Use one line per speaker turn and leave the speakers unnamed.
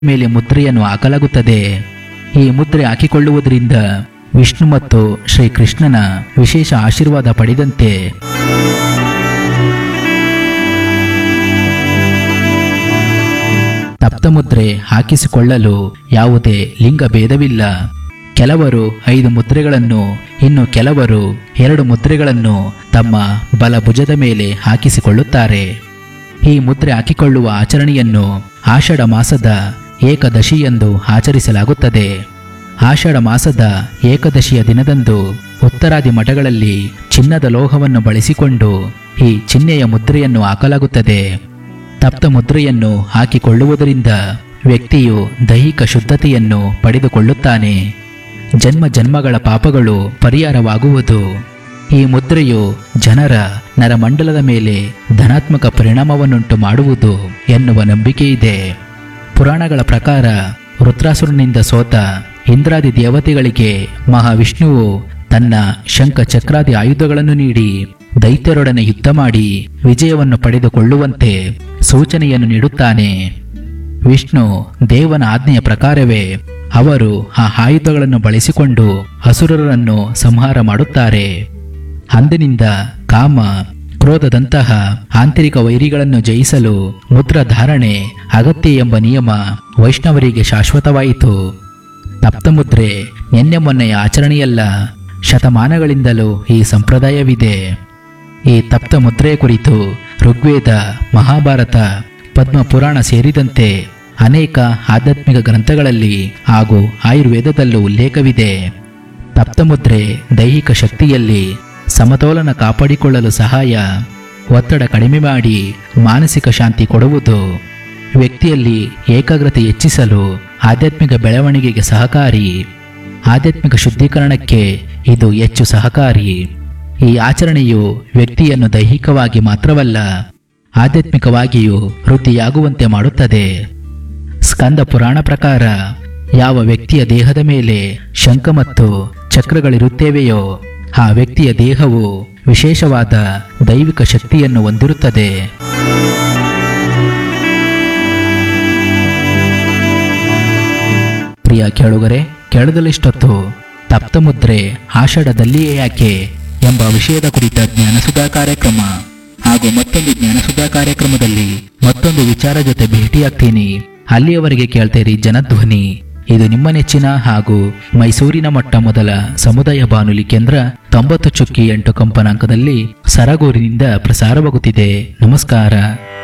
ಮೇಲೆ ಮುದ್ರೆಯನ್ನು ಹಾಕಲಾಗುತ್ತದೆ ಈ ಮುದ್ರೆ ಹಾಕಿಕೊಳ್ಳುವುದರಿಂದ ವಿಷ್ಣು ಮತ್ತು ಶ್ರೀಕೃಷ್ಣನ ವಿಶೇಷ ಆಶೀರ್ವಾದ ಪಡೆದಂತೆ ತಪ್ತಮುದ್ರೆ ಹಾಕಿಸಿಕೊಳ್ಳಲು ಯಾವುದೇ ಲಿಂಗ ಭೇದವಿಲ್ಲ ಕೆಲವರು ಐದು ಮುದ್ರೆಗಳನ್ನು ಇನ್ನು ಕೆಲವರು ಎರಡು ಮುದ್ರೆಗಳನ್ನು ತಮ್ಮ ಬಲ ಭುಜದ ಮೇಲೆ ಹಾಕಿಸಿಕೊಳ್ಳುತ್ತಾರೆ ಈ ಮುದ್ರೆ ಹಾಕಿಕೊಳ್ಳುವ ಆಚರಣೆಯನ್ನು ಆಷಾಢ ಮಾಸದ ಏಕದಶಿ ಎಂದು ಆಚರಿಸಲಾಗುತ್ತದೆ ಆಷಾಢ ಮಾಸದ ಏಕದಶಿಯ ದಿನದಂದು ಉತ್ತರಾದಿ ಮಠಗಳಲ್ಲಿ ಚಿನ್ನದ ಲೋಹವನ್ನು ಬಳಸಿಕೊಂಡು ಈ ಚಿಹ್ನೆಯ ಮುದ್ರೆಯನ್ನು ಹಾಕಲಾಗುತ್ತದೆ ತಪ್ತ ಮುದ್ರೆಯನ್ನು ಹಾಕಿಕೊಳ್ಳುವುದರಿಂದ ವ್ಯಕ್ತಿಯು ದೈಹಿಕ ಶುದ್ಧತೆಯನ್ನು ಪಡೆದುಕೊಳ್ಳುತ್ತಾನೆ ಜನ್ಮ ಜನ್ಮಗಳ ಪಾಪಗಳು ಪರಿಹಾರವಾಗುವುದು ಈ ಮುದ್ರೆಯು ಜನರ ನರಮಂಡಲದ ಮೇಲೆ ಧನಾತ್ಮಕ ಪರಿಣಾಮವನ್ನುಂಟು ಮಾಡುವುದು ಎನ್ನುವ ನಂಬಿಕೆ ಇದೆ ಪುರಾಣಗಳ ಪ್ರಕಾರ ರುದ್ರಾಸುರನಿಂದ ಸೋತ ಇಂದ್ರಾದಿ ದೇವತೆಗಳಿಗೆ ಮಹಾವಿಷ್ಣುವು ತನ್ನ ಶಂಖ ಚಕ್ರಾದಿ ಆಯುಧಗಳನ್ನು ನೀಡಿ ದೈತ್ಯರೊಡನೆ ಯುದ್ಧ ಮಾಡಿ ವಿಜಯವನ್ನು ಪಡೆದುಕೊಳ್ಳುವಂತೆ ಸೂಚನೆಯನ್ನು ನೀಡುತ್ತಾನೆ ವಿಷ್ಣು ದೇವನ ಆಜ್ಞೆಯ ಪ್ರಕಾರವೇ ಅವರು ಆ ಆಯುಧಗಳನ್ನು ಬಳಸಿಕೊಂಡು ಅಸುರರನ್ನು ಸಂಹಾರ ಮಾಡುತ್ತಾರೆ ಅಂದಿನಿಂದ ಕಾಮ ಕ್ರೋಧದಂತಹ ಆಂತರಿಕ ವೈರಿಗಳನ್ನು ಜಯಿಸಲು ಮುದ್ರ ಧಾರಣೆ ಅಗತ್ಯ ಎಂಬ ನಿಯಮ ವೈಷ್ಣವರಿಗೆ ಶಾಶ್ವತವಾಯಿತು ತಪ್ತಮುದ್ರೆ ನಿನ್ನೆ ಮೊನ್ನೆಯ ಆಚರಣೆಯಲ್ಲ ಶತಮಾನಗಳಿಂದಲೂ ಈ ಸಂಪ್ರದಾಯವಿದೆ ಈ ತಪ್ತ ಮುದ್ರೆಯ ಕುರಿತು ಋಗ್ವೇದ ಮಹಾಭಾರತ ಪದ್ಮ ಪುರಾಣ ಸೇರಿದಂತೆ ಅನೇಕ ಆಧ್ಯಾತ್ಮಿಕ ಗ್ರಂಥಗಳಲ್ಲಿ ಹಾಗೂ ಆಯುರ್ವೇದದಲ್ಲೂ ಉಲ್ಲೇಖವಿದೆ ತಪ್ತಮುದ್ರೆ ದೈಹಿಕ ಶಕ್ತಿಯಲ್ಲಿ ಸಮತೋಲನ ಕಾಪಾಡಿಕೊಳ್ಳಲು ಸಹಾಯ ಒತ್ತಡ ಕಡಿಮೆ ಮಾಡಿ ಮಾನಸಿಕ ಶಾಂತಿ ಕೊಡುವುದು ವ್ಯಕ್ತಿಯಲ್ಲಿ ಏಕಾಗ್ರತೆ ಹೆಚ್ಚಿಸಲು ಆಧ್ಯಾತ್ಮಿಕ ಬೆಳವಣಿಗೆಗೆ ಸಹಕಾರಿ ಆಧ್ಯಾತ್ಮಿಕ ಶುದ್ಧೀಕರಣಕ್ಕೆ ಇದು ಹೆಚ್ಚು ಸಹಕಾರಿ ಈ ಆಚರಣೆಯು ವ್ಯಕ್ತಿಯನ್ನು ದೈಹಿಕವಾಗಿ ಮಾತ್ರವಲ್ಲ ಆಧ್ಯಾತ್ಮಿಕವಾಗಿಯೂ ವೃದ್ಧಿಯಾಗುವಂತೆ ಮಾಡುತ್ತದೆ ಸ್ಕಂದ ಪುರಾಣ ಪ್ರಕಾರ ಯಾವ ವ್ಯಕ್ತಿಯ ದೇಹದ ಮೇಲೆ ಶಂಖ ಮತ್ತು ಚಕ್ರಗಳಿರುತ್ತೇವೆಯೋ ಆ ವ್ಯಕ್ತಿಯ ದೇಹವು ವಿಶೇಷವಾದ ದೈವಿಕ ಶಕ್ತಿಯನ್ನು ಹೊಂದಿರುತ್ತದೆ ಪ್ರಿಯ ಕೇಳುಗರೆ ಕೇಳದಲ್ಲಿಷ್ಟೊತ್ತು ತಪ್ತಮುದ್ರೆ ಆಷಾಢದಲ್ಲಿಯೇ ಯಾಕೆ ಎಂಬ ವಿಷಯದ ಕುರಿತ ಜ್ಞಾನಸುಧಾ ಕಾರ್ಯಕ್ರಮ ಹಾಗೂ ಮತ್ತೊಂದು ಜ್ಞಾನಸುಧಾ ಕಾರ್ಯಕ್ರಮದಲ್ಲಿ ಮತ್ತೊಂದು ವಿಚಾರ ಜೊತೆ ಭೇಟಿಯಾಗ್ತೀನಿ ಅಲ್ಲಿಯವರೆಗೆ ಕೇಳ್ತೇರಿ ಜನಧ್ವನಿ ಇದು ನಿಮ್ಮ ನೆಚ್ಚಿನ ಹಾಗೂ ಮೈಸೂರಿನ ಮೊಟ್ಟ ಮೊದಲ ಸಮುದಾಯ ಬಾನುಲಿ ಕೇಂದ್ರ ತೊಂಬತ್ತು ಚುಕ್ಕಿ ಎಂಟು ಕಂಪನಾಂಕದಲ್ಲಿ ಸರಗೂರಿನಿಂದ ಪ್ರಸಾರವಾಗುತ್ತಿದೆ ನಮಸ್ಕಾರ